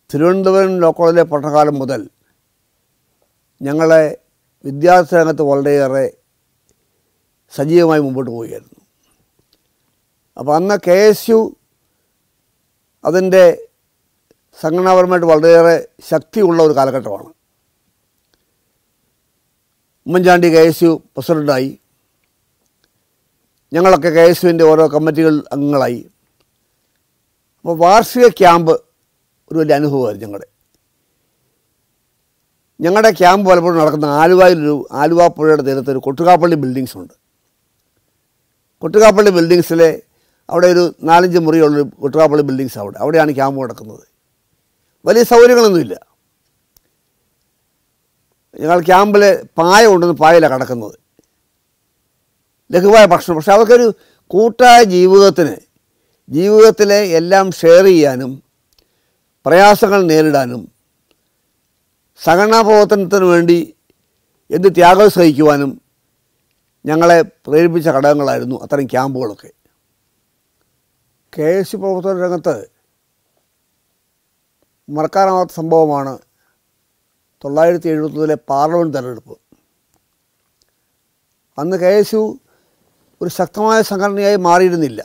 Thiruvananthapuram law കോളേജിലെ പഠനകാലം മുതൽ ഞങ്ങളെ വിദ്യാർത്ഥി രംഗത്ത് വളരെയേറെ സജീവമായി മുമ്പോട്ട് പോവുകയായിരുന്നു അപ്പോൾ അന്ന് കെ എസ് യു അതിൻ്റെ സംഘടനാപരമായിട്ട് വളരെയേറെ ശക്തിയുള്ള ഒരു കാലഘട്ടമാണ് ഉമ്മൻചാണ്ടി കെ എസ് യു പ്രസിഡൻ്റായി ഞങ്ങളൊക്കെ കെ എസ് യുവിൻ്റെ ഓരോ കമ്മിറ്റികൾ അംഗങ്ങളായി അപ്പോൾ വാർഷിക ക്യാമ്പ് ഒരു വലിയ അനുഭവമായിരുന്നു ഞങ്ങളുടെ ഞങ്ങളുടെ ക്യാമ്പ് പലപ്പോഴും നടക്കുന്ന ആലുവയിലൊരു ആലുവ പുഴയുടെ തീരത്ത് ഒരു കൊട്ടുകാപ്പള്ളി ബിൽഡിങ്സ് ഉണ്ട് കൊട്ടുകാപ്പള്ളി ബിൽഡിങ്സിലെ അവിടെ ഒരു നാലഞ്ച് മുറിയുള്ളൊരു കൊട്ടുകാപ്പള്ളി ബിൽഡിങ്സ് അവിടെ അവിടെയാണ് ക്യാമ്പ് നടക്കുന്നത് വലിയ സൗകര്യങ്ങളൊന്നുമില്ല ഞങ്ങൾ ക്യാമ്പിൽ പായ കൊണ്ടുവന്ന് പായയിലാണ് കിടക്കുന്നത് ലഘുവായ ഭക്ഷണം പക്ഷെ അവർക്കൊരു കൂട്ടായ ജീവിതത്തിന് ജീവിതത്തിലെ എല്ലാം ഷെയർ ചെയ്യാനും പ്രയാസങ്ങൾ നേരിടാനും സംഘടനാ പ്രവർത്തനത്തിന് വേണ്ടി എന്ത് ത്യാഗം സഹിക്കുവാനും ഞങ്ങളെ പ്രേരിപ്പിച്ച ഘടകങ്ങളായിരുന്നു അത്തരം ക്യാമ്പുകളൊക്കെ കെ എസ് യു പ്രവർത്തന രംഗത്ത് മറക്കാനാവാത്ത സംഭവമാണ് തൊള്ളായിരത്തി എഴുപത്തൊന്നിലെ പാർലമെൻറ്റ് തെരഞ്ഞെടുപ്പ് അന്ന് കെ എസ് യു ഒരു ശക്തമായ സംഘടനയായി മാറിയിരുന്നില്ല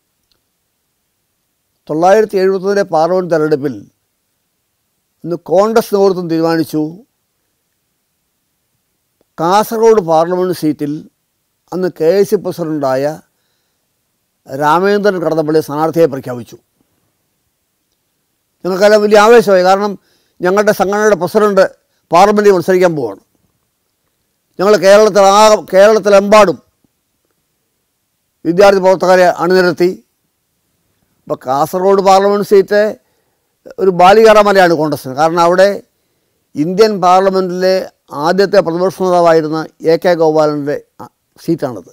തൊള്ളായിരത്തി എഴുപത്തൊന്നിലെ പാർലമെൻറ്റ് തെരഞ്ഞെടുപ്പിൽ ഇന്ന് കോൺഗ്രസ് നേതൃത്വം തീരുമാനിച്ചു കാസർഗോഡ് പാർലമെൻറ്റ് സീറ്റിൽ അന്ന് കെ എസ് സി പ്രസിഡൻ്റായ രാമേന്ദ്രൻ കടന്നപ്പള്ളി സ്ഥാനാർത്ഥിയെ പ്രഖ്യാപിച്ചു ഞങ്ങൾക്കെല്ലാം വലിയ ആവേശമായി കാരണം ഞങ്ങളുടെ സംഘടനയുടെ പ്രസിഡന്റ് പാർലമെൻറ്റിൽ മത്സരിക്കാൻ പോവാണ് ഞങ്ങൾ കേരളത്തിൽ ആ കേരളത്തിലെമ്പാടും വിദ്യാർത്ഥി പ്രവർത്തകരെ അണിനിരത്തി ഇപ്പോൾ കാസർഗോഡ് പാർലമെൻറ്റ് സീറ്റ് ഒരു ബാലികാറമലയാണ് കോൺഗ്രസ്സിന് കാരണം അവിടെ ഇന്ത്യൻ പാർലമെൻറ്റിലെ ആദ്യത്തെ പ്രതിപക്ഷ നേതാവായിരുന്ന എ കെ ഗോപാലൻ്റെ അ- സീറ്റാണത്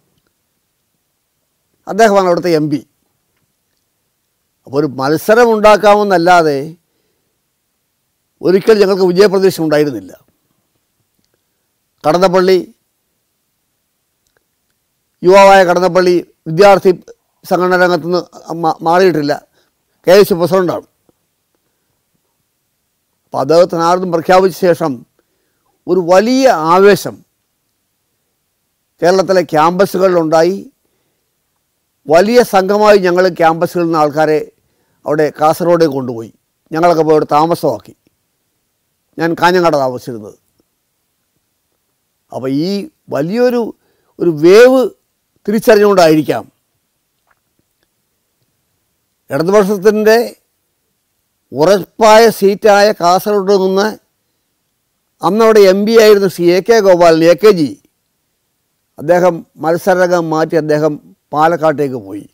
അദ്ദേഹമാണ് അവിടുത്തെ എം പി അപ്പോൾ ഒരു മത്സരം ഉണ്ടാക്കാമെന്നല്ലാതെ ഒരിക്കൽ ഞങ്ങൾക്ക് വിജയപ്രതീക്ഷ ഉണ്ടായിരുന്നില്ല കടന്നപ്പള്ളി യുവാവായ കടന്നപ്പള്ളി വിദ്യാർത്ഥി സംഘടന രംഗത്തുനിന്ന് മാ- മാറിയിട്ടില്ല കെ എസ് പ്രസിഡൻ്റാണ് അപ്പോൾ അദ്ദേഹത്തിന് ആർന്നും പ്രഖ്യാപിച്ച ശേഷം ഒരു വലിയ ആവേശം കേരളത്തിലെ ക്യാമ്പസുകളിലുണ്ടായി വലിയ സംഘമായി ഞങ്ങൾ ക്യാമ്പസുകളിൽ നിന്ന് ആൾക്കാരെ അവിടെ കാസർഗോഡേക്ക് കൊണ്ടുപോയി ഞങ്ങളൊക്കെ പോയി അവിടെ താമസമാക്കി ഞാൻ കാഞ്ഞങ്ങാട് താമസിച്ചിരുന്നത് അപ്പോൾ ഈ വലിയൊരു ഒരു വേവ് തിരിച്ചറിഞ്ഞുകൊണ്ടായിരിക്കാം ഇടതുപക്ഷത്തിൻ്റെ ഉറപ്പായ സീറ്റായ കാസർഗോഡ് നിന്ന് അന്നവിടെ എം പി ആയിരുന്ന Shri A K Gopalan A K G അദ്ദേഹം മത്സരരംഗം മാറ്റി അദ്ദേഹം പാലക്കാട്ടേക്ക് പോയി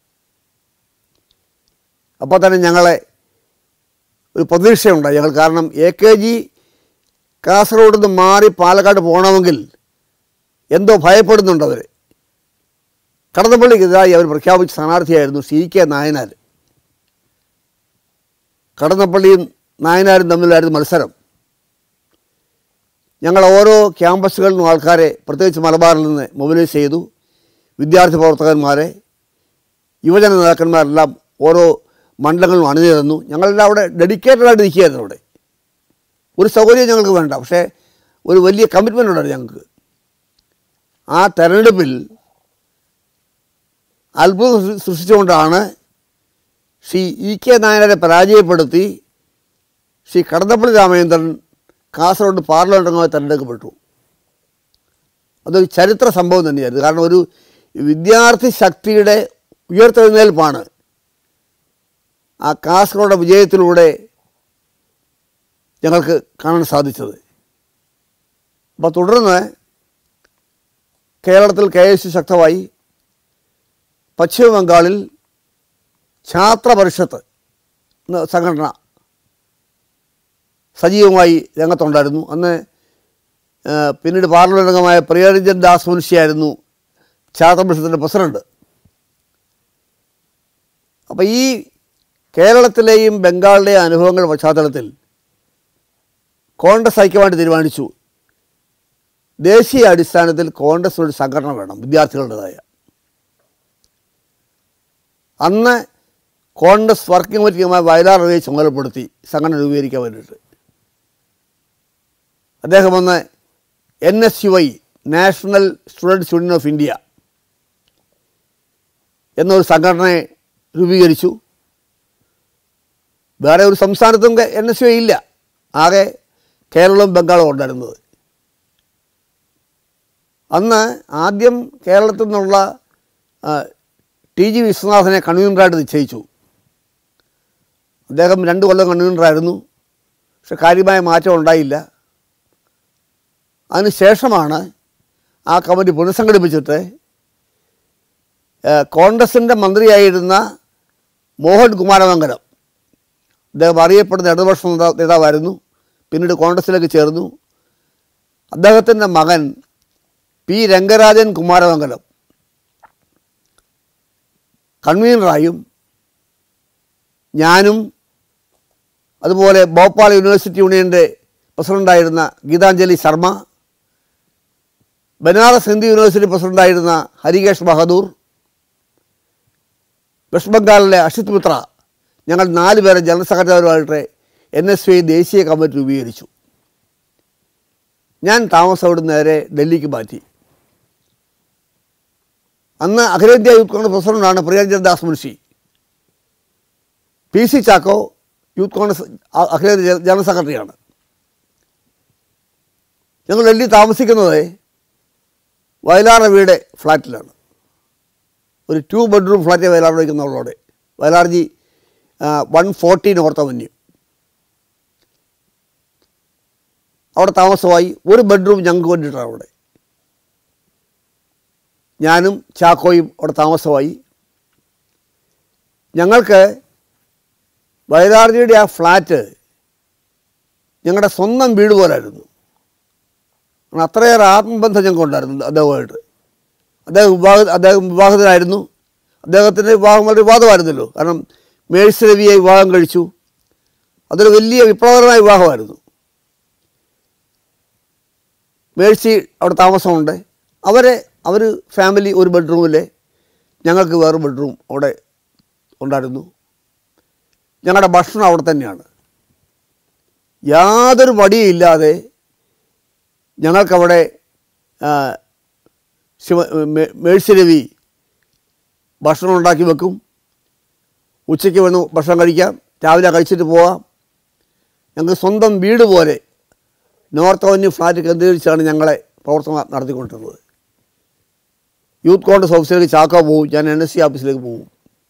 അപ്പോൾ തന്നെ ഞങ്ങളെ ഒരു പ്രതീക്ഷയുണ്ടായി ഞങ്ങൾ കാരണം എ കെ ജി കാസർഗോഡ് നിന്ന് മാറി പാലക്കാട് പോകണമെങ്കിൽ എന്തോ ഭയപ്പെടുന്നുണ്ട് അവർ കടന്നപ്പള്ളിക്കെതിരായി അവർ പ്രഖ്യാപിച്ച സ്ഥാനാർത്ഥിയായിരുന്നു സി കെ നായനാർ കടന്നപ്പള്ളിയും നായനാരും തമ്മിലായിരുന്നു മത്സരം ഞങ്ങൾ ഓരോ ക്യാമ്പസുകളിൽ നിന്നും ആൾക്കാരെ പ്രത്യേകിച്ച് മലബാറിൽ നിന്ന് മൊബിലൈസ് ചെയ്തു വിദ്യാർത്ഥി പ്രവർത്തകന്മാരെ യുവജന നേതാക്കന്മാരെല്ലാം ഓരോ മണ്ഡലങ്ങളിലും അണിനിരന്നു ഞങ്ങളെല്ലാം അവിടെ ഡെഡിക്കേറ്റഡ് ആയിട്ട് നിൽക്കുകയായിരുന്നു അവിടെ ഒരു സൗകര്യം ഞങ്ങൾക്ക് വേണ്ട പക്ഷേ ഒരു വലിയ കമ്മിറ്റ്മെൻ്റ് ഉണ്ടായിരുന്നു ഞങ്ങൾക്ക് ആ തെരഞ്ഞെടുപ്പിൽ അത്ഭുതം സൃ- സൃഷ്ടിച്ചുകൊണ്ടാണ് ശ്രീ ഇ കെ നായരെ പരാജയപ്പെടുത്തി ശ്രീ കടന്നപ്പള്ളി രാമചന്ദ്രൻ കാസർഗോഡ് പാർലമെൻറ്റ് അംഗമായി തിരഞ്ഞെടുക്കപ്പെട്ടു അതൊരു ചരിത്ര സംഭവം തന്നെയായിരുന്നു കാരണം ഒരു വിദ്യാർത്ഥി ശക്തിയുടെ ഉയർത്തെഴുന്നേൽപ്പാണ് ആ കാസർഗോഡ് വിജയത്തിലൂടെ ഞങ്ങൾക്ക് കാണാൻ സാധിച്ചത് അപ്പോൾ തുടർന്ന് കേരളത്തിൽ കെ എസ് യു ശക്തമായി പശ്ചിമ ബംഗാളിൽ ഛാത്ര പരിഷത്ത് എന്ന സംഘടന സജീവമായി രംഗത്തുണ്ടായിരുന്നു അന്ന് ആ, പിന്നീട് പാർലമെൻറ്റ് അംഗമായ പ്രിയരഞ്ജൻ ദാസ് മുൻഷിയായിരുന്നു ഛാത്ര പരിഷത്തിൻ്റെ പ്രസിഡന്റ് അപ്പോൾ ഈ കേരളത്തിലെയും ബംഗാളിലെയും അനുഭവങ്ങളുടെ പശ്ചാത്തലത്തിൽ കോൺഗ്രസ് ഐക്യമായിട്ട് തീരുമാനിച്ചു ദേശീയ അടിസ്ഥാനത്തിൽ കോൺഗ്രസ് ഒരു സംഘടന വേണം വിദ്യാർത്ഥികളുടേതായ അന്ന് കോൺഗ്രസ് വർക്കിംഗ് കമ്മിറ്റിയുമായി വയലാർ രവിയെ ചുമതലപ്പെടുത്തി സംഘടന രൂപീകരിക്കാൻ വേണ്ടിയിട്ട് അദ്ദേഹം വന്ന് N S U I national students union of India എന്നൊരു സംഘടനയെ രൂപീകരിച്ചു വേറെ ഒരു സംസ്ഥാനത്തും എൻ എസ് യു ഐ ഇല്ല ആകെ കേരളവും ബംഗാളും ഉണ്ടായിരുന്നത് അന്ന് ആദ്യം കേരളത്തിൽ നിന്നുള്ള ആ, ടി ജി വിശ്വനാഥനെ കൺവീനറായിട്ട് നിശ്ചയിച്ചു അദ്ദേഹം രണ്ട് കൊല്ലം കൺവീനറായിരുന്നു പക്ഷെ കാര്യമായ മാറ്റം ഉണ്ടായില്ല അതിനുശേഷമാണ് ആ കമ്മിറ്റി പുനഃസംഘടിപ്പിച്ചിട്ട് ഏഹ്, കോൺഗ്രസിൻ്റെ മന്ത്രിയായിരുന്ന മോഹൻ കുമാരമംഗലം അദ്ദേഹം അറിയപ്പെടുന്ന ഇടതുപക്ഷ നേതാ- നേതാവായിരുന്നു പിന്നീട് കോൺഗ്രസിലേക്ക് ചേർന്നു അദ്ദേഹത്തിൻ്റെ മകൻ പി രംഗരാജൻ കുമാരമംഗലം കൺവീനറായും ഞാനും അതുപോലെ ഭോപ്പാൽ യൂണിവേഴ്സിറ്റി യൂണിയൻ്റെ പ്രസിഡൻ്റായിരുന്ന ഗീതാഞ്ജലി ശർമ്മ ബനാറസ് ഹിന്ദു യൂണിവേഴ്സിറ്റി പ്രസിഡൻ്റായിരുന്ന ഹരികേഷ് ബഹദൂർ വെസ്റ്റ് ബംഗാളിലെ അഷിത് മിത്ര ഞങ്ങൾ നാല് പേരെ ജനറൽ സെക്രട്ടറിമായിട്ട് എൻ എസ് ഐ ദേശീയ കമ്മിറ്റി രൂപീകരിച്ചു ഞാൻ താമസം അവിടെ നേരെ ഡൽഹിക്ക് മാറ്റി അന്ന് അഖിലേന്ത്യാ യൂത്ത് കോൺഗ്രസ് പ്രസിഡന്റാണ് Priyaranjan Das Munshi P C Chacko youth Congress അ- അഖിലേന്ത്യാ ജനറൽ സെക്രട്ടറിയാണ് ഞങ്ങൾ ഡൽഹി താമസിക്കുന്നത് വയലാർ രവിയുടെ ഫ്ലാറ്റിലാണ് ഒരു two bedroom flat Vayalar വയ്ക്കുന്നവളോടെ വയലാർജി one forty north avenue അവിടെ താമസമായി ഒരു ബെഡ്റൂം ഞങ്ങൾക്ക് വേണ്ടിയിട്ടാണ് അവിടെ ഞാനും ചാക്കോയും അവിടെ താമസമായി ഞങ്ങൾക്ക് വയലാർജിയുടെ ആ ഫ്ലാറ്റ് ഞങ്ങളുടെ സ്വന്തം വീട് പോലായിരുന്നു കാരണം അത്രയേറെ ആത്മബന്ധം ഞങ്ങൾക്ക് ഉണ്ടായിരുന്നു അദ്ദേഹമായിട്ട് അദ്ദേഹം വിവാഹ അദ്ദേഹം വിവാഹിതനായിരുന്നു അദ്ദേഹത്തിൻ്റെ വിവാഹം വളരെ വിവാദമായിരുന്നല്ലോ കാരണം മേഴ്സി രവിയെ വിവാഹം കഴിച്ചു അതൊരു വലിയ വിപ്ലവകരമായ വിവാഹമായിരുന്നു മേഴ്സി അവിടെ താമസമുണ്ട് അവരെ അവർ ഫാമിലി ഒരു ബെഡ്റൂമിൽ ഞങ്ങൾക്ക് വേറെ ബെഡ്റൂം അവിടെ ഉണ്ടായിരുന്നു ഞങ്ങളുടെ ഭക്ഷണം അവിടെ തന്നെയാണ് യാതൊരു മടിയില്ലാതെ ഞങ്ങൾക്കവിടെ ആ, ശിവ മേ- മേഴ്സി രവി ഭക്ഷണം ഉണ്ടാക്കി വെക്കും ഉച്ചയ്ക്ക് വന്ന് ഭക്ഷണം കഴിക്കാം രാവിലെ കഴിച്ചിട്ട് പോവാം ഞങ്ങൾക്ക് സ്വന്തം വീട് പോലെ നോർത്ത് അവന്യൂ ഫ്ലാറ്റ് കേന്ദ്രീകരിച്ചാണ് ഞങ്ങളെ പ്രവർത്തനം നടത്തിക്കൊണ്ടിരുന്നത് യൂത്ത് കോൺഗ്രസ് ഓഫീസിലേക്ക് ചാക്കോ പോവും ഞാൻ എൻ എസ് സി ഓഫീസിലേക്ക് പോവും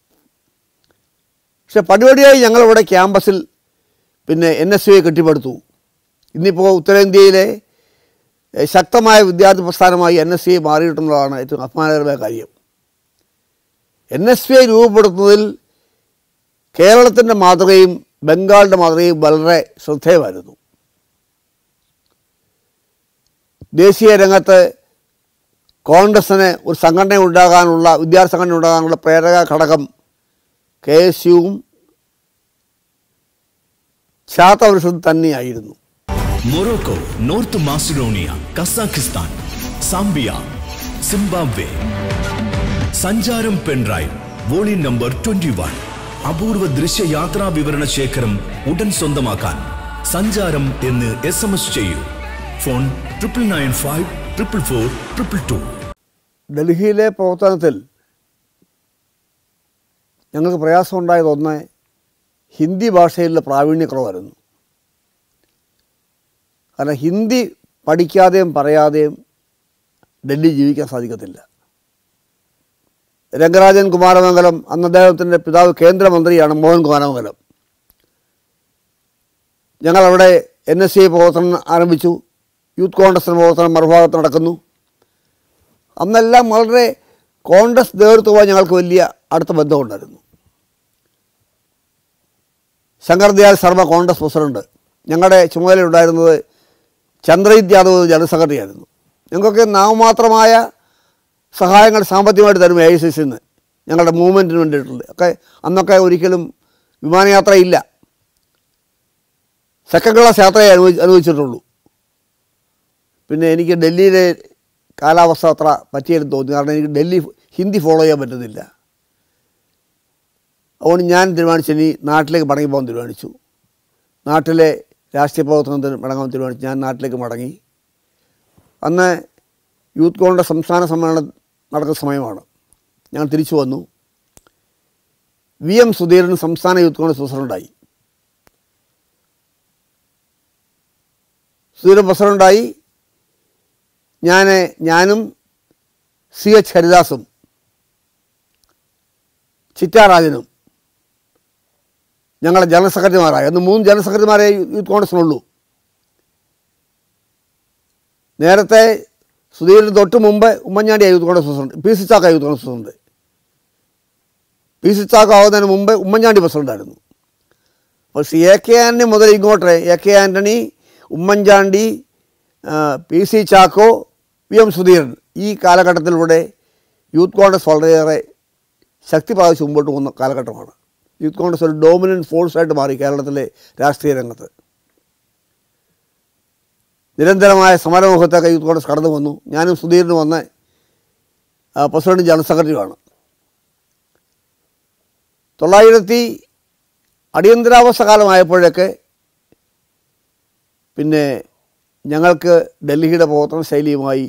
പക്ഷെ പടിപടിയായി ഞങ്ങളിവിടെ ക്യാമ്പസിൽ പിന്നെ എൻ എസ് യുയെ കെട്ടിപ്പടുത്തു ഇന്നിപ്പോൾ ഉത്തരേന്ത്യയിലെ എ, ശക്തമായ വിദ്യാർത്ഥി പ്രസ്ഥാനമായി എൻ എസ് സി മാറിയിട്ടുള്ളതാണ് ഏറ്റവും അഭിമാനകരമായ കാര്യം എൻ എസ് പി ഐ രൂപപ്പെടുത്തുന്നതിൽ കേരളത്തിൻ്റെ മാതൃകയും ബംഗാളിൻ്റെ മാതൃകയും വളരെ ശ്രദ്ധേയമായിരുന്നു ദേശീയ രംഗത്ത് കോൺഗ്രസ്സിന് ഒരു സംഘടന ഉണ്ടാകാനുള്ള വിദ്യാർത്ഥി സംഘടന ഉണ്ടാകാനുള്ള പ്രേരക ഘടകം കെ എസ് യുവും ഛാത്രപരിഷത്തും തന്നെയായിരുന്നു Morocco north Macedonia Kazakhstan Zambia Zimbabwe Sancharam pen drive volume number twenty one അപൂർവ ദൃശ്യ യാത്രാ വിവരണ ശേഖരം ഉടൻ സ്വന്തമാക്കാൻ സഞ്ചാരം എന്ന് എസ് എം എസ് ചെയ്യൂ phone triple nine five triple four triple two ഡൽഹിയിലെ പ്രവർത്തനത്തിൽ ഞങ്ങൾക്ക് പ്രയാസമുണ്ടായത് ഒന്ന് ഹിന്ദി ഭാഷയിലുള്ള പ്രാവീണ്യക്കുറവായിരുന്നു കാരണം ഹിന്ദി പഠിക്കാതെയും പറയാതെയും ഡൽഹി ജീവിക്കാൻ സാധിക്കത്തില്ല രംഗരാജൻ കുമാരമംഗലം അന്ന് അദ്ദേഹത്തിൻ്റെ പിതാവ് കേന്ദ്രമന്ത്രിയാണ് മോഹൻ കുമാരമംഗലം ഞങ്ങളവിടെ എൻ എസ് സി പ്രവർത്തനം ആരംഭിച്ചു യൂത്ത് കോൺഗ്രസിൻ്റെ പ്രവർത്തനം മറുഭാഗത്ത് നടക്കുന്നു അന്നെല്ലാം വളരെ കോൺഗ്രസ് നേതൃത്വമായി ഞങ്ങൾക്ക് വലിയ അടുത്ത ബന്ധമുണ്ടായിരുന്നു ശങ്കർ ദയാൽ ശർമ്മ കോൺഗ്രസ് പ്രസിഡന്റ് ഞങ്ങളുടെ ചുമതലയുണ്ടായിരുന്നത് ചന്ദ്രജിത് യാദവ് ജനറൽ സെക്രട്ടറി ആയിരുന്നു ഞങ്ങൾക്കൊക്കെ നാമമാത്രമായ സഹായങ്ങൾ സാമ്പത്തികമായിട്ട് തരും എ ഐ സി സിന്ന് ഞങ്ങളുടെ മൂവ്മെൻറ്റിന് വേണ്ടിയിട്ടുള്ളത് ഒക്കെ അന്നൊക്കെ ഒരിക്കലും വിമാനയാത്ര ഇല്ല സെക്കൻഡ് ക്ലാസ് യാത്രയെ അനുഭവി അനുഭവിച്ചിട്ടുള്ളൂ പിന്നെ എനിക്ക് ഡൽഹിയിലെ കാലാവസ്ഥ അത്ര പറ്റിയെന്ന് തോന്നി കാരണം എനിക്ക് ഡൽഹി ഹിന്ദി ഫോളോ ചെയ്യാൻ പറ്റുന്നില്ല അതുകൊണ്ട് ഞാൻ തീരുമാനിച്ചു ഇനി നാട്ടിലേക്ക് മടങ്ങി പോകാൻ തീരുമാനിച്ചു നാട്ടിലെ രാഷ്ട്രീയ പ്രവർത്തനത്തിന് മടങ്ങാൻ തീരുമാനിച്ചു ഞാൻ നാട്ടിലേക്ക് മടങ്ങി അന്ന് യൂത്ത് കോൺഗ്രസ് സംസ്ഥാന സമ്മേളനം നടക്കുന്ന സമയമാണ് ഞാൻ തിരിച്ചു വന്നു വി എം സുധീരൻ സംസ്ഥാന യൂത്ത് കോൺഗ്രസ് പ്രസിഡൻ്റായി സുധീരൻ പ്രസിഡൻ്റായി ഞാൻ ഞാനും സി എച്ച് ഹരിദാസും ചിറ്റാരാജനും ഞങ്ങളുടെ ജനറൽ സെക്രട്ടറിമാരായി അന്ന് മൂന്ന് ജനറൽ സെക്രട്ടറിമാരെ യൂത്ത് കോൺഗ്രസിനുള്ളൂ നേരത്തെ സുധീരന് തൊട്ട് മുമ്പ് Oommen Chandy youth Congress president P C ചാക്ക youth Congress president P C ചാക്ക ആവുന്നതിന് മുമ്പ് ഉമ്മൻചാണ്ടി പ്രസിഡന്റായിരുന്നു പക്ഷേ എ കെ ആൻ്റണി മുതൽ ഇങ്ങോട്ട് എ കെ ആൻ്റണി ഉമ്മൻചാണ്ടി ആ, P C Chacko V M Sudheeran ഈ കാലഘട്ടത്തിലൂടെ യൂത്ത് കോൺഗ്രസ് വളരെയേറെ ശക്തി പ്രാപിച്ച് മുമ്പോട്ട് പോകുന്ന കാലഘട്ടമാണ് യൂത്ത് കോൺഗ്രസ് ഒരു ഡോമിനൻറ്റ് ഫോഴ്സായിട്ട് മാറി കേരളത്തിലെ രാഷ്ട്രീയ രംഗത്ത് നിരന്തരമായ സമരമുഖത്തൊക്കെ യൂത്ത് കോൺഗ്രസ് കടന്നു വന്നു ഞാനും സുധീരനും വന്ന് ആ, പ്രസിഡന്റ് ജനറൽ സെക്രട്ടറിയുമാണ് തൊള്ളായിരത്തി അടിയന്തരാവസ്ഥ കാലമായപ്പോഴൊക്കെ പിന്നെ ഞങ്ങൾക്ക് ഡൽഹിയുടെ പ്രവർത്തന ശൈലിയുമായി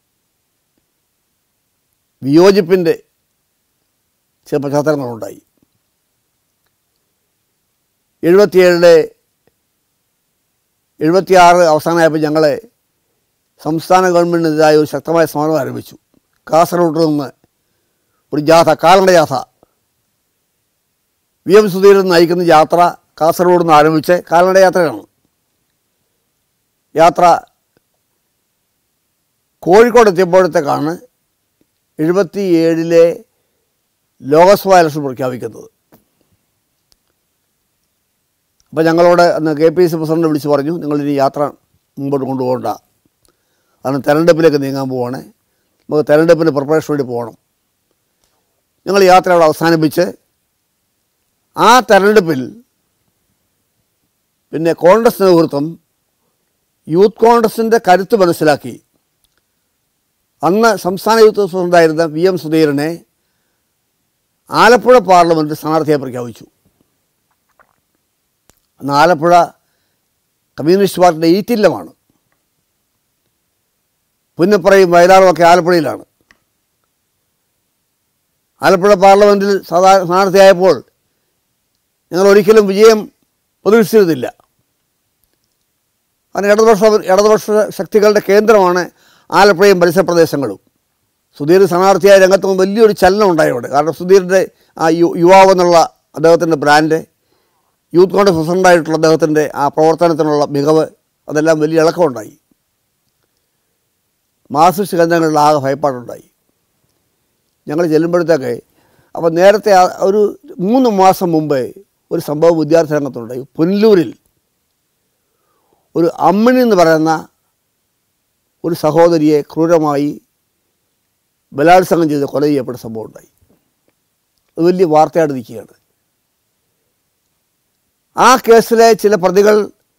വിയോജിപ്പിൻ്റെ ചില പശ്ചാത്തലങ്ങളുണ്ടായി എഴുപത്തിയേഴിലെ എഴുപത്തിയാറ് അവസാനമായപ്പോൾ ഞങ്ങളെ സംസ്ഥാന ഗവൺമെൻറ്റിനെതിരായ ഒരു ശക്തമായ സമരം ആരംഭിച്ചു കാസർഗോഡ് നിന്ന് ഒരു ജാഥ കാൽനട ജാഥ വി എം സുധീരൻ നയിക്കുന്ന യാത്ര കാസർഗോഡ് നിന്ന് ആരംഭിച്ച് കാൽനട യാത്രയാണ് യാത്ര കോഴിക്കോട് എത്തിയപ്പോഴത്തേക്കാണ് എഴുപത്തി ഏഴിലെ ലോകസഭാ ഇലക്ഷൻ പ്രഖ്യാപിക്കുന്നത് അപ്പോൾ ഞങ്ങളോട് അന്ന് കെ പി സി പ്രസിഡന്റ് വിളിച്ച് പറഞ്ഞു നിങ്ങളിനി യാത്ര മുമ്പോട്ട് കൊണ്ടുപോകണ്ട കാരണം തെരഞ്ഞെടുപ്പിലേക്ക് നീങ്ങാൻ പോവാണ് നമുക്ക് തെരഞ്ഞെടുപ്പിന് പ്രിപ്പറേഷൻ വേണ്ടി പോകണം ഞങ്ങൾ യാത്ര അവിടെ അവസാനിപ്പിച്ച് ആ തെരഞ്ഞെടുപ്പിൽ പിന്നെ കോൺഗ്രസ് നേതൃത്വം യൂത്ത് കോൺഗ്രസിൻ്റെ കരുത്ത് മനസ്സിലാക്കി അന്ന് സംസ്ഥാന യൂത്ത് പ്രസിഡന്റായിരുന്ന വി എം സുധീരനെ ആലപ്പുഴ പാർലമെൻറ്റ് സ്ഥാനാർത്ഥിയായി പ്രഖ്യാപിച്ചു അന്ന് ആലപ്പുഴ കമ്മ്യൂണിസ്റ്റ് പാർട്ടിയുടെ ഈറ്റില്ലമാണ് പുന്നപ്പുറയും വയലാറും ഒക്കെ ആലപ്പുഴയിലാണ് ആലപ്പുഴ പാർലമെൻറ്റിൽ സാധാ സ്ഥാനാർത്ഥിയായപ്പോൾ ഞങ്ങൾ ഒരിക്കലും വിജയം പ്രതീക്ഷിച്ചിരുന്നില്ല കാരണം ഇടതുപക്ഷ ഇടതുപക്ഷ ശക്തികളുടെ കേന്ദ്രമാണ് ആലപ്പുഴയും പരിസര പ്രദേശങ്ങളും സുധീർ സ്ഥാനാർത്ഥിയായ രംഗത്ത് വലിയൊരു ചലനം ഉണ്ടായി അവിടെ കാരണം സുധീറിൻ്റെ ആ യു യുവാവ് എന്നുള്ള അദ്ദേഹത്തിൻ്റെ ബ്രാൻഡ് യൂത്ത് കോൺഗ്രസ് പ്രസിഡൻ്റായിട്ടുള്ള അദ്ദേഹത്തിൻ്റെ ആ പ്രവർത്തനത്തിനുള്ള മികവ് അതെല്ലാം വലിയ ഇളക്കമുണ്ടായി മാർസിസ്റ്റ് കേന്ദ്രങ്ങളിൽ ആകെ ഭയപ്പാടുണ്ടായി ഞങ്ങൾ ചെല്ലുമ്പോഴത്തേക്ക് അപ്പോൾ നേരത്തെ ആ ഒരു മൂന്ന് മാസം മുമ്പേ ഒരു സംഭവം വിദ്യാർത്ഥി രംഗത്തുണ്ടായി പുനലൂരിൽ ഒരു അമ്മിണി എന്ന് പറയുന്ന ഒരു സഹോദരിയെ ക്രൂരമായി ബലാത്സംഗം ചെയ്ത് കൊല ചെയ്യപ്പെട്ട സംഭവം ഉണ്ടായി അത് വലിയ വാർത്തയായിട്ട് നിൽക്കുകയാണ് ആ കേസിലെ ചില പ്രതികൾ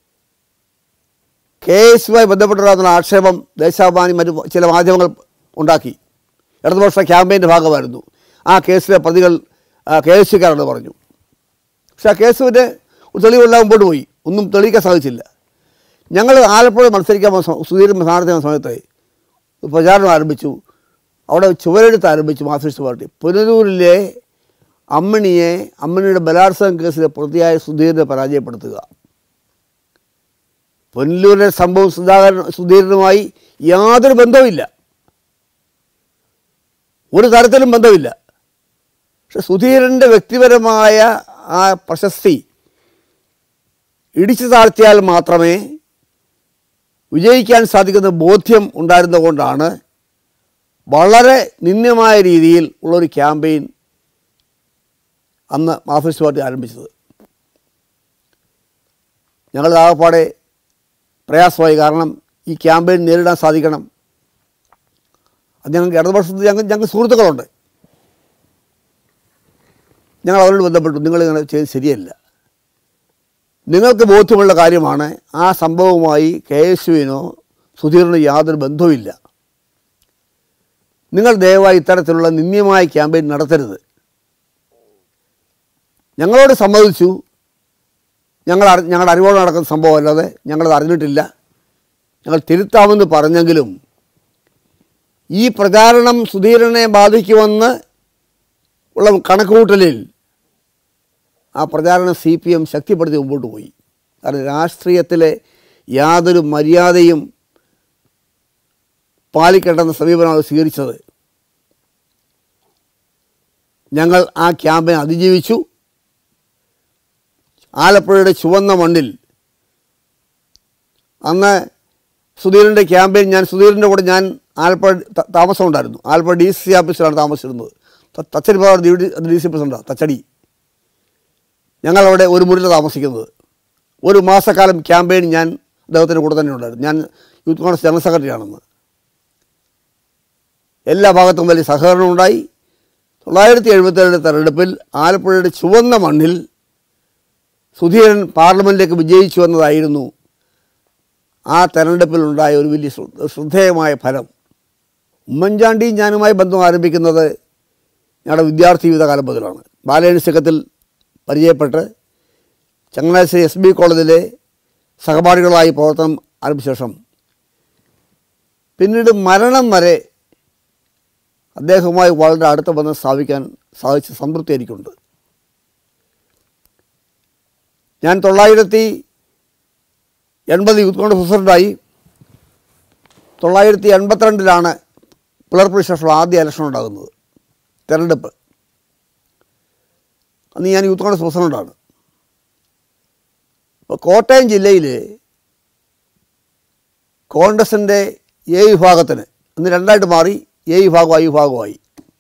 കേസുമായി ബന്ധപ്പെട്ടുള്ള ആക്ഷേപം ദേശാഭിമാനി മറ്റു ചില മാധ്യമങ്ങൾ ഉണ്ടാക്കി ഇടതുപക്ഷ ക്യാമ്പയിൻ്റെ ഭാഗമായിരുന്നു ആ കേസിലെ പ്രതികൾ കെ എസ് സിക്കാരെന്ന് പറഞ്ഞു പക്ഷെ ആ കേസിൻ്റെ തെളിവെല്ലാം മുമ്പോട്ട് പോയി ഒന്നും തെളിയിക്കാൻ സാധിച്ചില്ല ഞങ്ങൾ ആലപ്പുഴ മത്സരിക്കാൻ പോകുന്ന സ- സുധീരൻ സ്ഥാനാർത്ഥി സമയത്ത് പ്രചാരണം ആരംഭിച്ചു അവിടെ ചുവരെഴുത്ത് ആരംഭിച്ചു മാർക്സിസ്റ്റ് പാർട്ടി പുനലൂരിലെ അമ്മിണിയെ അമ്മിണിയുടെ ബലാത്സംഗ കേസിലെ പ്രതിയായ സുധീരനെ പരാജയപ്പെടുത്തുക പുനലൂരിലെ സംഭവം സുധാകരൻ സുധീരനുമായി യാതൊരു ബന്ധവുമില്ല ഒരു തരത്തിലും ബന്ധമില്ല പക്ഷെ സുധീരൻ്റെ വ്യക്തിപരമായ ആ പ്രശസ്തി ഇടിച്ചു താഴ്ത്തിയാൽ മാത്രമേ വിജയിക്കാൻ സാധിക്കുന്ന ബോധ്യം ഉണ്ടായിരുന്നതുകൊണ്ടാണ് വളരെ നിന്ദ്യമായ രീതിയിൽ ഉള്ളൊരു ക്യാമ്പയിൻ അന്ന് മാർക്സിസ്റ്റ് പാർട്ടി ആരംഭിച്ചത് ഞങ്ങൾ ആകപ്പാടെ പ്രയാസമായി കാരണം ഈ ക്യാമ്പയിൻ നേരിടാൻ സാധിക്കണം അത് ഞങ്ങൾക്ക് ഇടതുപക്ഷത്ത് ഞങ്ങൾ ഞങ്ങൾക്ക് സുഹൃത്തുക്കളുണ്ട് ഞങ്ങൾ അവരോട് ബന്ധപ്പെട്ടു നിങ്ങൾ ഇങ്ങനെ ചെയ്ത് ശരിയല്ല നിങ്ങൾക്ക് ബോധ്യമുള്ള കാര്യമാണ് ആ സംഭവവുമായി കെ എസ് യുവിനോ സുധീറിനോ യാതൊരു ബന്ധവുമില്ല നിങ്ങൾ ദയവായി ഇത്തരത്തിലുള്ള നിന്ദ്യമായ ക്യാമ്പയിൻ നടത്തരുത് ഞങ്ങളോട് സമ്മതിച്ചു ഞങ്ങൾ അറി ഞങ്ങളുടെ അറിവോട് നടക്കുന്ന സംഭവം അല്ലാതെ ഞങ്ങളത് അറിഞ്ഞിട്ടില്ല ഞങ്ങൾ തിരുത്താമെന്ന് പറഞ്ഞെങ്കിലും ഈ പ്രചാരണം സുധീരനെ ബാധിക്കുമെന്ന് ഉള്ള കണക്കുകൂട്ടലിൽ ആ പ്രചാരണം സി പി എം ശക്തിപ്പെടുത്തി മുമ്പോട്ട് പോയി കാരണം രാഷ്ട്രീയത്തിലെ യാതൊരു മര്യാദയും പാലിക്കേണ്ടെന്ന സമീപനമാണ് സ്വീകരിച്ചത് ഞങ്ങൾ ആ ക്യാമ്പയിൻ അതിജീവിച്ചു ആലപ്പുഴയുടെ ചുവന്ന മണ്ണിൽ അന്ന് സുധീരൻ്റെ ക്യാമ്പയിൻ ഞാൻ സുധീരൻ്റെ കൂടെ ഞാൻ ആലപ്പുഴ ത- താമസം ഉണ്ടായിരുന്നു ആലപ്പുഴ ഡി സി ഓഫീസിലാണ് താമസിച്ചിരുന്നത് ത- തച്ചടി പോകാൻ ഡി ഡി സി പ്രസിഡൻ്റാണ് തച്ചടി ഞങ്ങളവിടെ ഒരു മുറിയിൽ താമസിക്കുന്നത് ഒരു മാസക്കാലം ക്യാമ്പയിൻ ഞാൻ അദ്ദേഹത്തിൻ്റെ കൂടെ തന്നെ ഉണ്ടായിരുന്നു ഞാൻ യൂത്ത് കോൺഗ്രസ് ജനറൽ സെക്രട്ടറി ആണെന്ന് എല്ലാ ഭാഗത്തും വലിയ സഹകരണം ഉണ്ടായി തൊള്ളായിരത്തി എഴുപത്തേഴ് തെരഞ്ഞെടുപ്പിൽ ആലപ്പുഴയുടെ ചുവന്ന മണ്ണിൽ സുധീരൻ പാർലമെൻറ്റിലേക്ക് വിജയിച്ചു എന്നതായിരുന്നു ആ തെരഞ്ഞെടുപ്പിൽ ഉണ്ടായ ഒരു വലിയ ശ്രദ്ധ- ശ്രദ്ധേയമായ ഫലം ഉമ്മൻചാണ്ടിയും ഞാനുമായി ബന്ധം ആരംഭിക്കുന്നത് ഞങ്ങളുടെ വിദ്യാർത്ഥി ജീവിത കാലം മുതലാണ് ബാലയണിസക്കത്തിൽ പരിചയപ്പെട്ട് ചങ്ങനാശ്ശേരി എസ് ബി കോളേജിലെ സഹപാഠികളായി പ്രവർത്തനം ആരംഭിച്ച ശേഷം പിന്നീട് മരണം വരെ അദ്ദേഹവുമായി വളരെ അടുത്ത ബന്ധം സ്ഥാപിക്കാൻ സാധിച്ച സംതൃപ്തി എനിക്കുണ്ട് ഞാൻ തൊള്ളായിരത്തി എൺപത് യൂത്ത് കോൺഗ്രസ് പ്രസിഡൻ്റായി തൊള്ളായിരത്തി എൺപത്തിരണ്ടിലാണ് പിളർപ്പിന് ശേഷം ആദ്യ ഇലക്ഷൻ ഉണ്ടാകുന്നത് തെരഞ്ഞെടുപ്പ് അന്ന് ഞാൻ യൂത്ത് കോൺഗ്രസ് പ്രസിഡൻ്റാണ് അപ്പോൾ കോട്ടയം ജില്ലയിൽ കോൺഗ്രസിൻ്റെ എ വിഭാഗത്തിന് അന്ന് രണ്ടായിട്ട് മാറി എ വിഭാഗം ഐ വിഭാഗമായി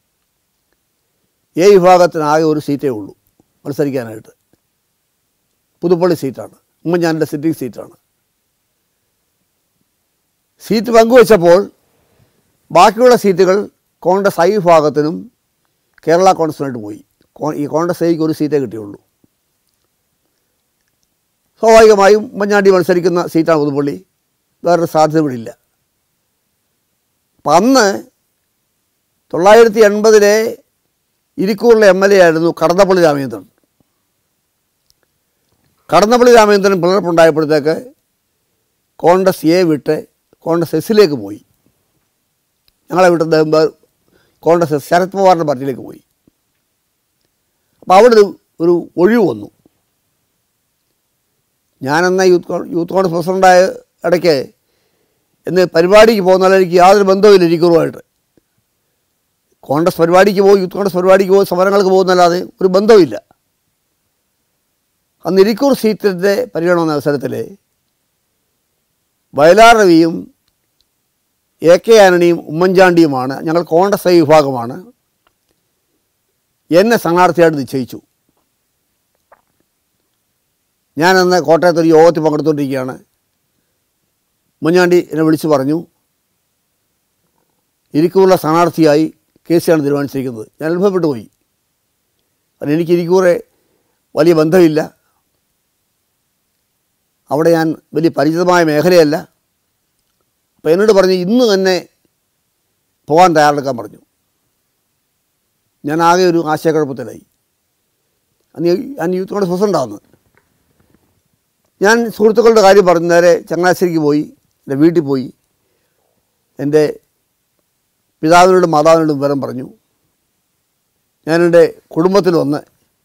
എ വിഭാഗത്തിന് ആകെ ഒരു സീറ്റേ ഉള്ളൂ മത്സരിക്കാനായിട്ട് പുതുപ്പള്ളി സീറ്റാണ് ഉമ്മൻചാണ്ടിൻ്റെ സിറ്റിംഗ് സീറ്റാണ് സീറ്റ് പങ്കുവച്ചപ്പോൾ ബാക്കിയുള്ള സീറ്റുകൾ കോൺഗ്രസ് ഐ വിഭാഗത്തിനും കേരള കോൺഗ്രസിനായിട്ട് പോയി കോ- ഈ കോൺഗ്രസ് ഐക്ക് ഒരു സീറ്റേ കിട്ടിയുള്ളൂ സ്വാഭാവികമായും ഉമ്മൻചാണ്ടി മത്സരിക്കുന്ന സീറ്റാണ് പുതുപ്പള്ളി വേറൊരു സാധ്യത ഇവിടെ ഇല്ല അപ്പം അന്ന് തൊള്ളായിരത്തി എൺപതിലെ ഇരിക്കൂറിലെ എം എൽ എ ആയിരുന്നു കടന്നപ്പള്ളി രാമചന്ദ്രൻ കടന്നപ്പള്ളി രാമചന്ദ്രൻ പിളർപ്പുണ്ടായപ്പോഴത്തേക്ക് കോൺഗ്രസ് എ വിട്ട് കോൺഗ്രസ് എസിലേക്ക് പോയി ഞങ്ങളെ വിട്ട് അദ്ദേഹം വേ- കോൺഗ്രസ് എസ് ശരത് പവാറിൻ്റെ പാർട്ടിയിലേക്ക് പോയി അപ്പോൾ അവിടെ ഒരു ഒരു ഒഴിവ് വന്നു ഞാനെന്ന യൂത്ത് കോ- യൂത്ത് കോൺഗ്രസ് പ്രസിഡൻ്റായ ഇടയ്ക്ക് എന്ന് പരിപാടിക്ക് പോകുന്നാൽ എനിക്ക് യാതൊരു ബന്ധവുമില്ല ഇരിക്കുറുമായിട്ട് കോൺഗ്രസ് പരിപാടിക്ക് പോകും യൂത്ത് കോൺഗ്രസ് പരിപാടിക്ക് പോകും സമരങ്ങൾക്ക് പോകുന്നല്ലാതെ ഒരു ബന്ധവുമില്ല അന്ന് ഇരിക്കൂർ സീറ്റിൻ്റെ പരിഗണന എന്ന അവസരത്തിൽ വയലാർ രവിയും എ കെ ആന്റണിയും ഉമ്മൻചാണ്ടിയുമാണ് ഞങ്ങൾ കോൺഗ്രസ് ഐ വിഭാഗമാണ് എന്നെ സ്ഥാനാർത്ഥിയായിട്ട് നിശ്ചയിച്ചു ഞാനന്ന് കോട്ടയത്ത് ഒരു യോഗത്തിൽ പങ്കെടുത്തുകൊണ്ടിരിക്കുകയാണ് ഉമ്മൻചാണ്ടി എന്നെ വിളിച്ചു പറഞ്ഞു ഇരിക്കൂറുള്ള സ്ഥാനാർത്ഥിയായി കെ സിയാണ് തീരുമാനിച്ചിരിക്കുന്നത് ഞാൻ അത്ഭുതപ്പെട്ടു പോയി കാരണം എനിക്ക് ഇരിക്കൂറെ വലിയ ബന്ധമില്ല അവിടെ ഞാൻ വലിയ പരിചിതമായ മേഖലയല്ല അപ്പോൾ എന്നോട് പറഞ്ഞു ഇന്ന് തന്നെ പോകാൻ തയ്യാറെടുക്കാൻ പറഞ്ഞു ഞാൻ ആകെ ഒരു ആശയക്കുഴപ്പത്തിലായി അന്ന് ഈ- ഞാൻ യൂത്ത് കോൺഗ്രസ് പ്രസിഡൻ്റാന്ന് ഞാൻ സുഹൃത്തുക്കളുടെ കാര്യം പറഞ്ഞു നേരെ ചങ്ങനാശ്ശേരിക്ക് പോയി എൻ്റെ വീട്ടിൽ പോയി എൻ്റെ പിതാവിനോടും മാതാവിനോടും വിവരം പറഞ്ഞു ഞാനെൻ്റെ കുടുംബത്തിൽ വന്ന്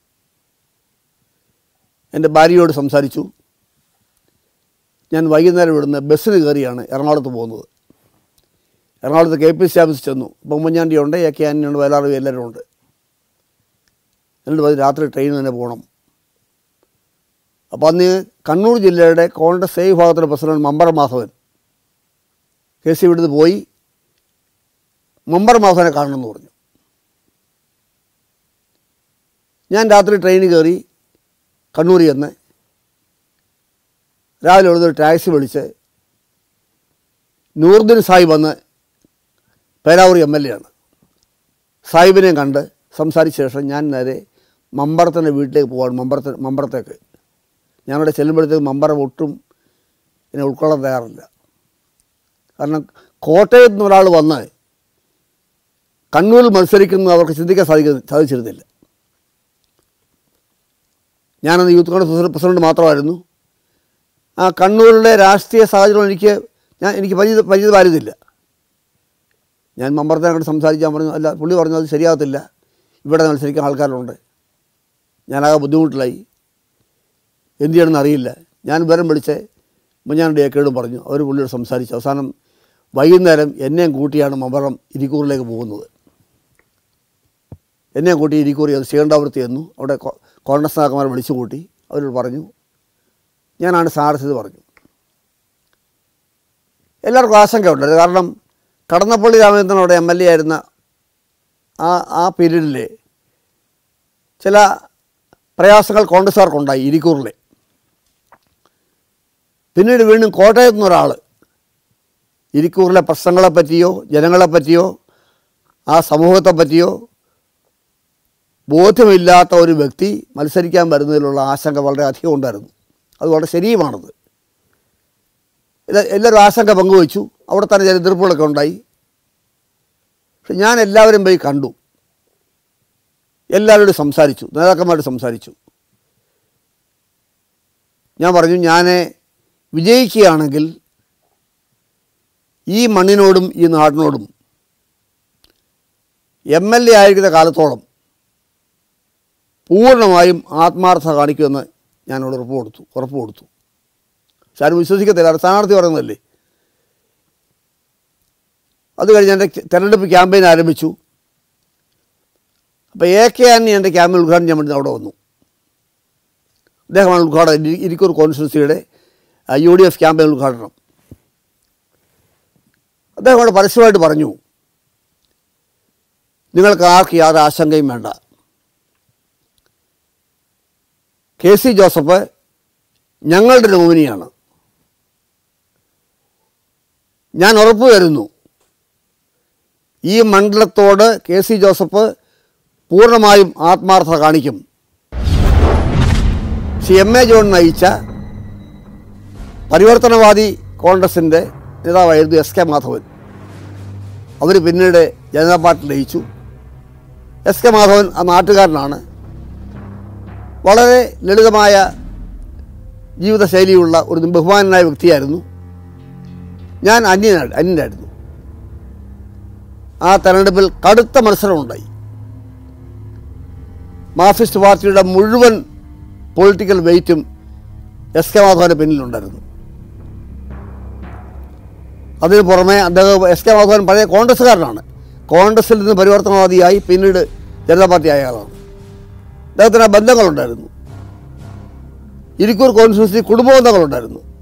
എൻ്റെ ഭാര്യയോട് സംസാരിച്ചു ഞാൻ വൈകുന്നേരം ഇവിടുന്ന് ബസ്സിന് കയറിയാണ് എറണാകുളത്ത് പോകുന്നത് എറണാകുളത്ത് കെ പി സി ഓഫീസിൽ ചെന്നു ബൊമ്മഞ്ഞാണ്ടി ഉണ്ട് എ കെ ആൻ്റണിയുണ്ട് വയലാറും എല്ലാവരും ഉണ്ട് എന്നിട്ട് പറഞ്ഞ് രാത്രി ട്രെയിനിൽ തന്നെ പോകണം അപ്പോൾ അന്ന് കണ്ണൂർ ജില്ലയുടെ കോൺഗ്രസ് എ വിഭാഗത്തിൻ്റെ president Mambar Madhavan K C ഇവിടുന്ന് പോയി മമ്പർ മാധവനെ കാണണമെന്ന് പറഞ്ഞു ഞാൻ രാത്രി ട്രെയിനിൽ കയറി കണ്ണൂരിൽ ചെന്ന് രാവിലെ ഇവിടുന്ന് ഒരു ടാക്സി വിളിച്ച് നൂർദ്ദീൻ സാഹിബ് വന്ന് പേരാവൂർ എം എൽ എ ആണ് സാഹിബിനെ കണ്ട് സംസാരിച്ച ശേഷം ഞാൻ നേരെ മമ്പറത്തിൻ്റെ വീട്ടിലേക്ക് പോവാണ് മമ്പറത്ത് മമ്പറത്തേക്ക് ഞാനവിടെ ചെല്ലുമ്പോഴത്തേക്ക് മമ്പറം ഒട്ടും എന്നെ ഉൾക്കൊള്ളാൻ തയ്യാറില്ല കാരണം കോട്ടയത്ത് നിന്ന് ഒരാൾ വന്ന് കണ്ണൂരിൽ മത്സരിക്കുന്നത് അവർക്ക് ചിന്തിക്കാൻ സാധിക്കുന്ന സാധിച്ചിരുന്നില്ല ഞാനന്ന് യൂത്ത് കോൺഗ്രസ് പ്രസിഡന്റ് പ്രസിഡന്റ് മാത്രമായിരുന്നു ആ കണ്ണൂരിലെ രാഷ്ട്രീയ സാഹചര്യം എനിക്ക് ഞാൻ എനിക്ക് പരിചിത പരിചിതമായിരുന്നില്ല ഞാൻ മമ്പറത്തിനെ കണ്ട് സംസാരിക്കാൻ പറഞ്ഞു അല്ല പുള്ളി പറഞ്ഞു അത് ശരിയാകത്തില്ല ഇവിടെ മത്സരിക്കാൻ ആൾക്കാരുണ്ട് ഞാനാകെ ബുദ്ധിമുട്ടിലായി എന്ത് ചെയ്യണമെന്ന് അറിയില്ല ഞാൻ വിവരം വിളിച്ച് മുഞ്ഞാൻ ഡേക്കേടും പറഞ്ഞു അവർ പുള്ളിയോട് സംസാരിച്ചു അവസാനം വൈകുന്നേരം എന്നെയും കൂട്ടിയാണ് മമ്പറം ഇരിക്കൂറിലേക്ക് പോകുന്നത് എന്നെയും കൂട്ടി ഇരിക്കൂറി അത് ശ്രീകണ്ഠാപുരത്ത് ചെന്നു അവിടെ കോ- കോൺഗ്രസ് നേതാക്കന്മാരെ വിളിച്ചു കൂട്ടി അവരോട് പറഞ്ഞു ഞാനാണ് സ്ഥാനാർത്ഥിത് പറഞ്ഞു എല്ലാവർക്കും ആശങ്കയുണ്ട് കാരണം കടന്നപ്പള്ളി രാമചന്ദ്രൻ അവിടെ എം എൽ എ ആയിരുന്ന ആ ആ പീരീഡിൽ ചില പ്രയാസങ്ങൾ കോൺഗ്രസ്സുകാർക്കുണ്ടായി ഇരിക്കൂറിൽ പിന്നീട് വീണ്ടും കോട്ടയത്തു നിന്നൊരാൾ ഇരിക്കൂറിലെ പ്രശ്നങ്ങളെ പറ്റിയോ ജനങ്ങളെ പറ്റിയോ ആ സമൂഹത്തെ പറ്റിയോ ബോധ്യമില്ലാത്ത ഒരു വ്യക്തി മത്സരിക്കാൻ വരുന്നതിലുള്ള ആശങ്ക വളരെ അധികം ഉണ്ടായിരുന്നു അത് വളരെ ശരിയുമാണത് ഇത് എല്ലാവരും ആശങ്ക പങ്കുവച്ചു അവിടെ തന്നെ ചില എതിർപ്പുകളൊക്കെ ഉണ്ടായി പക്ഷെ ഞാൻ എല്ലാവരും പോയി കണ്ടു എല്ലാവരോടും സംസാരിച്ചു നേതാക്കന്മാരോട് സംസാരിച്ചു ഞാൻ പറഞ്ഞു ഞാൻ വിജയിക്കുകയാണെങ്കിൽ ഈ മണ്ണിനോടും ഈ നാടിനോടും എം എൽ എ ആയിരിക്കുന്ന കാലത്തോളം പൂർണ്ണമായും ആത്മാർത്ഥത കാണിക്കുമെന്ന് ഞാനോട് ഉറപ്പ് കൊടുത്തു ഉറപ്പ് കൊടുത്തു പക്ഷെ ആരും വിശ്വസിക്കത്തില്ല അത് സ്ഥാനാർത്ഥി പറയുന്നതല്ലേ അത് കഴിഞ്ഞ് എൻ്റെ തെരഞ്ഞെടുപ്പ് ക്യാമ്പയിൻ ആരംഭിച്ചു അപ്പോൾ എ കെ ആന്നി എൻ്റെ ക്യാമ്പയിൻ ഉദ്ഘാടനം ചെയ്യാൻ വേണ്ടി അവിടെ വന്നു അദ്ദേഹമാണ് ഉദ്ഘാടനം ഇരി- Irikkur constituency U D F campaign ഉദ്ഘാടനം അദ്ദേഹം അവിടെ പരസ്യമായിട്ട് പറഞ്ഞു നിങ്ങൾക്ക് ആർക്ക് യാതൊരു ആശങ്കയും വേണ്ട കെ സി ജോസഫ് ഞങ്ങളുടെ നോമിനിയാണ് ഞാൻ ഉറപ്പ് തരുന്നു ഈ മണ്ഡലത്തോട് കെ സി ജോസഫ് പൂർണ്ണമായും ആത്മാർത്ഥത കാണിക്കും ശ്രീ എം എ ജോൺ നയിച്ച പരിവർത്തനവാദി കോൺഗ്രസിൻ്റെ നേതാവായിരുന്നു എസ് കെ മാധവൻ അവർ പിന്നീട് ജനതാ പാർട്ടി ലയിച്ചു എസ് കെ മാധവൻ ആ നാട്ടുകാരനാണ് വളരെ ലളിതമായ ജീവിതശൈലിയുള്ള ഒരു ബഹുമാനനായ വ്യക്തിയായിരുന്നു ഞാൻ അന്യനാണ് അന്യനായിരുന്നു ആ തെരഞ്ഞെടുപ്പിൽ കടുത്ത മത്സരമുണ്ടായി മാർക്സിസ്റ്റ് പാർട്ടിയുടെ മുഴുവൻ പൊളിറ്റിക്കൽ വെയിറ്റും എസ് കെ മാധവൻ്റെ പിന്നിലുണ്ടായിരുന്നു അതിന് പുറമെ അദ്ദേഹം എസ് കെ മാധവൻ പഴയ കോൺഗ്രസ്സുകാരനാണ് കോൺഗ്രസിൽ നിന്ന് പരിവർത്തനവാദിയായി പിന്നീട് ജനതാ പാർട്ടി ആയ ആളാണ് അദ്ദേഹത്തിന് ആ ബന്ധങ്ങളുണ്ടായിരുന്നു ഇരിക്കൂർ കോൺസ്റ്റിറ്റ്യൂൻസി കുടുംബ ബന്ധങ്ങളുണ്ടായിരുന്നു